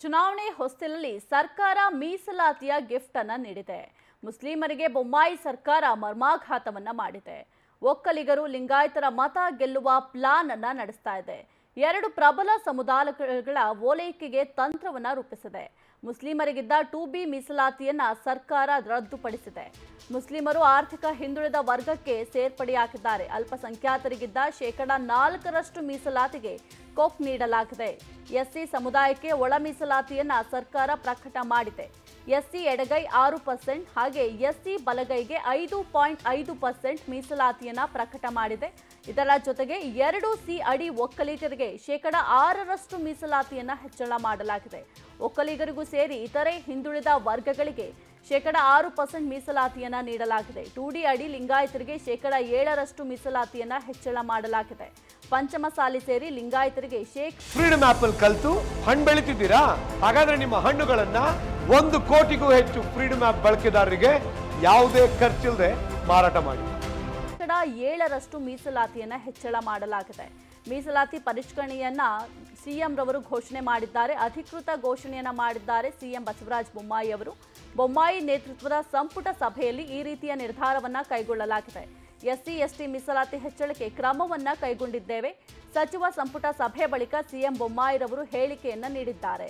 ಚುನಾವಣೆ ಹೊಸ್ತಿಲಲ್ಲಿ ಸರ್ಕಾರ ಮೀಸಲಾತಿಯ ಗಿಫ್ಟ್ ಅನ್ನ ನೀಡಿದೆ ಮುಸ್ಲಿಮರಿಗೆ ಬೊಮ್ಮಾಯಿ ಸರ್ಕಾರ ಮರ್ಮಾಘಾತವನ್ನ ಮಾಡಿದೆ ಒಕ್ಕಲಿಗರು ಲಿಂಗಾಯತರ ಮತ ಗೆಲ್ಲುವ ಪ್ಲಾನ್ ಅನ್ನ ನಡೆಸ್ತಾ ಇದೆ ಎರಡು ಪ್ರಬಲ ಸಮುದಾಯಗಳ ಓಲೈಕೆಗೆ ತಂತ್ರವನ್ನ ರೂಪಿಸಿದೆ ಮುಸ್ಲಿಮರಿಗಿದ್ದ ಟು ಬಿ ಮೀಸಲಾತಿಯನ್ನ ಸರ್ಕಾರ ರದ್ದುಪಡಿಸಿದೆ ಮುಸ್ಲಿಮರು ಆರ್ಥಿಕ ಹಿಂದುಳಿದ ವರ್ಗಕ್ಕೆ ಸೇರ್ಪಡೆಯಾಗಿದ್ದಾರೆ ಅಲ್ಪಸಂಖ್ಯಾತರಿಗಿದ್ದ ಶೇಕಡ ನಾಲ್ಕರಷ್ಟು ಮೀಸಲಾತಿಗೆ ಕೊಕ್ ನೀಡಲಾಗಿದೆ ಎಸ್ಸಿ ಸಮುದಾಯಕ್ಕೆ ಒಳ ಮೀಸಲಾತಿಯನ್ನ ಸರ್ಕಾರ ಪ್ರಕಟ ಮಾಡಿದೆ ಎಸ್ಸಿ ಎಡಗೈ ಆರು ಪರ್ಸೆಂಟ್ ಹಾಗೆ ಎಸ್ಸಿ ಬಲಗೈಗೆ ಐದು ಪಾಯಿಂಟ್ ಐದು ಪರ್ಸೆಂಟ್ ಮೀಸಲಾತಿಯನ್ನ ಪ್ರಕಟ ಮಾಡಿದೆ ಇದರ ಜೊತೆಗೆ ಎರಡು ಸಿ ಅಡಿ ಒಕ್ಕಲಿಗರಿಗೆ ಶೇಕಡ ಆರರಷ್ಟು ಮೀಸಲಾತಿಯನ್ನ ಹೆಚ್ಚಳ ಮಾಡಲಾಗಿದೆ ಒಕ್ಕಲಿಗರಿಗೂ ಸೇರಿ ಇತರೆ ಹಿಂದುಳಿದ ವರ್ಗಗಳಿಗೆ ಶೇಕಡ ಆರು ಪರ್ಸೆಂಟ್ ಮೀಸಲಾತಿಯನ್ನ ನೀಡಲಾಗಿದೆ ಟು ಡಿ ಅಡಿ ಲಿಂಗಾಯತರಿಗೆ ಶೇಕಡ ಏಳರಷ್ಟು ಮೀಸಲಾತಿಯನ್ನ ಹೆಚ್ಚಳ ಮಾಡಲಾಗಿದೆ ಪಂಚಮಸಾಲಿ ಸೇರಿ ಲಿಂಗಾಯತರಿಗೆ ಶೇಕ್ ಫ್ರೀಡಮ್ ಆಪ್ ಅಲ್ಲಿ ಕಲ್ತು ಹಣ್ಣು ಬೆಳಿತಿದ್ದೀರಾ ಹಾಗಾದ್ರೆ ನಿಮ್ಮ ಹಣ್ಣುಗಳನ್ನ ಒಂದು ಕೋಟಿಗೂ ಹೆಚ್ಚು ಫ್ರೀಡಮ್ ಆಪ್ ಬಳಕೆದಾರರಿಗೆ ಯಾವುದೇ ಖರ್ಚಿಲ್ಲದೆ ಮಾರಾಟ ಮಾಡಿ ಶೇಕಡ ಏಳರಷ್ಟು ಮೀಸಲಾತಿಯನ್ನ ಹೆಚ್ಚಳ ಮಾಡಲಾಗಿದೆ ಮೀಸಲಾತಿ ಪರಿಷ್ಕರಣೆಯನ್ನ ಸಿಎಂ ರವರು ಘೋಷಣೆ ಮಾಡಿದ್ದಾರೆ ಅಧಿಕೃತ ಘೋಷಣೆಯನ್ನ ಮಾಡಿದ್ದಾರೆ ಸಿಎಂ ಬಸವರಾಜ ಬೊಮ್ಮಾಯಿ ಅವರು ಬೊಮ್ಮಾಯಿ ನೇತೃತ್ವದ ಸಂಪುಟ ಸಭೆಯಲ್ಲಿ ಈ ರೀತಿಯ ನಿರ್ಧಾರವನ್ನ ಕೈಗೊಳ್ಳಲಾಗಿದೆ ಎಸ್ಸಿ ಎಸ್ಟಿ ಮೀಸಲಾತಿ ಹೆಚ್ಚಳಕ್ಕೆ ಕ್ರಮವನ್ನ ಕೈಗೊಂಡಿದ್ದೇವೆ ಸಚಿವ ಸಂಪುಟ ಸಭೆ ಬಳಿಕ ಸಿಎಂ ಬೊಮ್ಮಾಯಿರವರು ಹೇಳಿಕೆಯನ್ನ ನೀಡಿದ್ದಾರೆ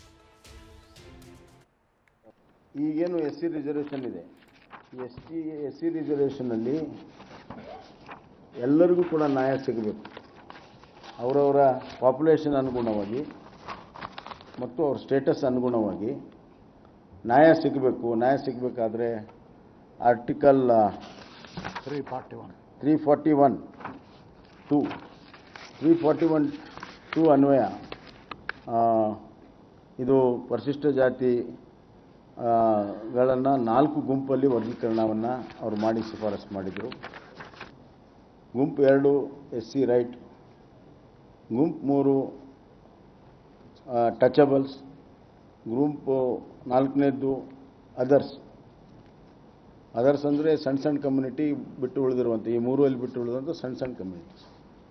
ಈಗೇನು ಎಸ್ ಸಿ ರಿಸರ್ವೇಷನ್ ಇದೆ ಎಸ್ ಟಿ ಎಸ್ ಸಿ ರಿಸರ್ವೇಷನಲ್ಲಿ ಎಲ್ಲರಿಗೂ ಕೂಡ ನ್ಯಾಯ ಸಿಗಬೇಕು ಅವರವರ ಪಾಪ್ಯುಲೇಷನ್ ಅನುಗುಣವಾಗಿ ಮತ್ತು ಅವ್ರ ಸ್ಟೇಟಸ್ ಅನುಗುಣವಾಗಿ ನ್ಯಾಯ ಸಿಗಬೇಕು ನ್ಯಾಯ ಸಿಗಬೇಕಾದ್ರೆ article three forty one three forty one two three forty one two ಅನ್ವಯ ಆ, ಇದು ಪರಿಶಿಷ್ಟ ಜಾತಿ ಗಳನ್ನು ನಾಲ್ಕು ಗುಂಪಲ್ಲಿ ವರ್ಗೀಕರಣವನ್ನು ಅವರು ಮಾಡಿ ಶಿಫಾರಸು ಮಾಡಿದರು ಗುಂಪು ಎರಡು ಎಸ್ ಸಿ ರೈಟ್ ಗುಂಪು ಮೂರು ಟಚಬಲ್ಸ್ ಗುಂಪು ನಾಲ್ಕನೇದ್ದು ಅದರ್ಸ್ ಅದರ್ಸ್ ಅಂದರೆ ಸಣ್ಣ ಸಣ್ಣ ಕಮ್ಯುನಿಟಿ ಬಿಟ್ಟು ಉಳಿದಿರುವಂಥ ಈ ಮೂರಲ್ಲಿ ಬಿಟ್ಟು ಉಳಿದಂಥ ಸಣ್ಣ ಸಣ್ಣ ಕಮ್ಯುನಿಟೀಸ್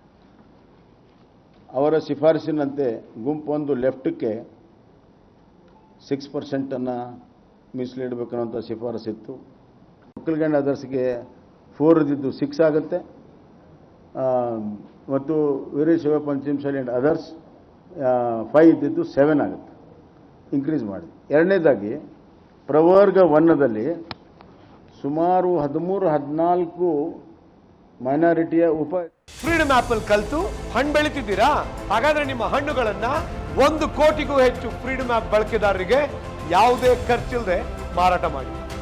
ಅವರ ಶಿಫಾರಸಿನಂತೆ ಗುಂಪು ಒಂದು ಲೆಫ್ಟಕ್ಕೆ ಸಿಕ್ಸ್ ಪರ್ಸೆಂಟನ್ನು ಮೀಸಲಿಡಬೇಕನ್ನುವಂಥ ಶಿಫಾರಸಿತ್ತು ಒಕ್ಕಲ್ಗಂಡ್ ಅದರ್ಸ್ಗೆ ಫೋರ್ ಇದ್ದಿದ್ದು ಸಿಕ್ಸ್ ಆಗುತ್ತೆ ಆ, ಮತ್ತು Veerashaiva Panchamasali and others five ಇದ್ದಿದ್ದು ಸೆವೆನ್ ಆಗುತ್ತೆ ಇನ್ಕ್ರೀಸ್ ಮಾಡಿ ಎರಡನೇದಾಗಿ ಪ್ರವರ್ಗ ಒನ್ನದಲ್ಲಿ ಸುಮಾರು ಹದಿಮೂರು ಹದಿನಾಲ್ಕು ಮೈನಾರಿಟಿಯ ಉಪ ಫ್ರೀಡಮ್ ಆಪ್ ಅಲ್ಲಿ ಕಲ್ತು ಹಣ್ಣು ಬೆಳಿತಿದ್ದೀರಾ ಹಾಗಾದ್ರೆ ನಿಮ್ಮ ಹಣ್ಣುಗಳನ್ನ ಒಂದು ಕೋಟಿಗೂ ಹೆಚ್ಚು ಫ್ರೀಡಮ್ ಆಪ್ ಬಳಕೆದಾರರಿಗೆ ಯಾವುದೇ ಖರ್ಚಿಲ್ಲದೆ ಮಾರಾಟ ಮಾಡಿ